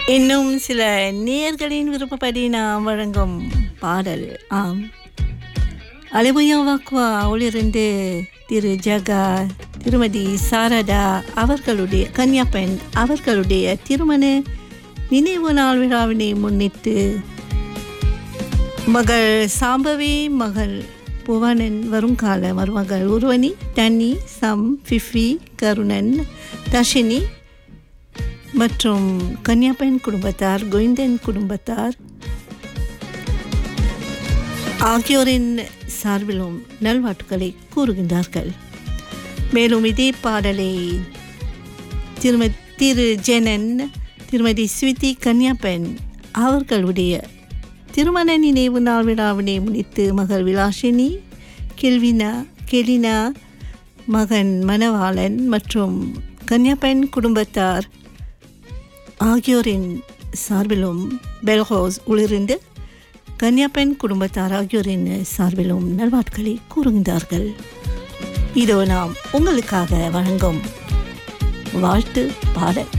இன்னும் சில நேர்களின் விருப்பப்படி நாம் வழங்கும் பாடல் ஆம் அலைமையா வாக்குவா அவளிருந்து திரு ஜகா திருமதி சாரதா அவர்களுடைய கன்யாப்பெண் அவர்களுடைய திருமண நினைவு நாள் விழாவினை முன்னிட்டு மகள் சாம்பவி மகள் புவனன் வருங்கால மருமகள் உருவனி டன்னி சம் ஃபிஃபி கருணன் தஷினி மற்றும் கன்யாபெண் குடும்பத்தார் கோவிந்தன் குடும்பத்தார் ஆகியோரின் சார்பிலும் நல்வாழ்த்துக்களை கூறுகின்றார்கள் மேலும் இதே பாடலை திரும திரு ஜெனன் திருமதி ஸ்விதி கன்யாபெண் அவர்களுடைய திருமண நினைவு நாள் விழாவினை முன்னிட்டு மகள் விலாசினி கெல்வினா கெலினா மகன் மணவாளன் மற்றும் கன்யாபெண் குடும்பத்தார் ஆகியோரின் சார்பிலும் பெல்ஹவுஸ் உள்ளிருந்து கன்யாபெண் குடும்பத்தார் ஆகியோரின் சார்பிலும் நல்வாட்களை கூறுகின்றார்கள் இதோ நாம் உங்களுக்காக வழங்கும் வாழ்த்து பாடல்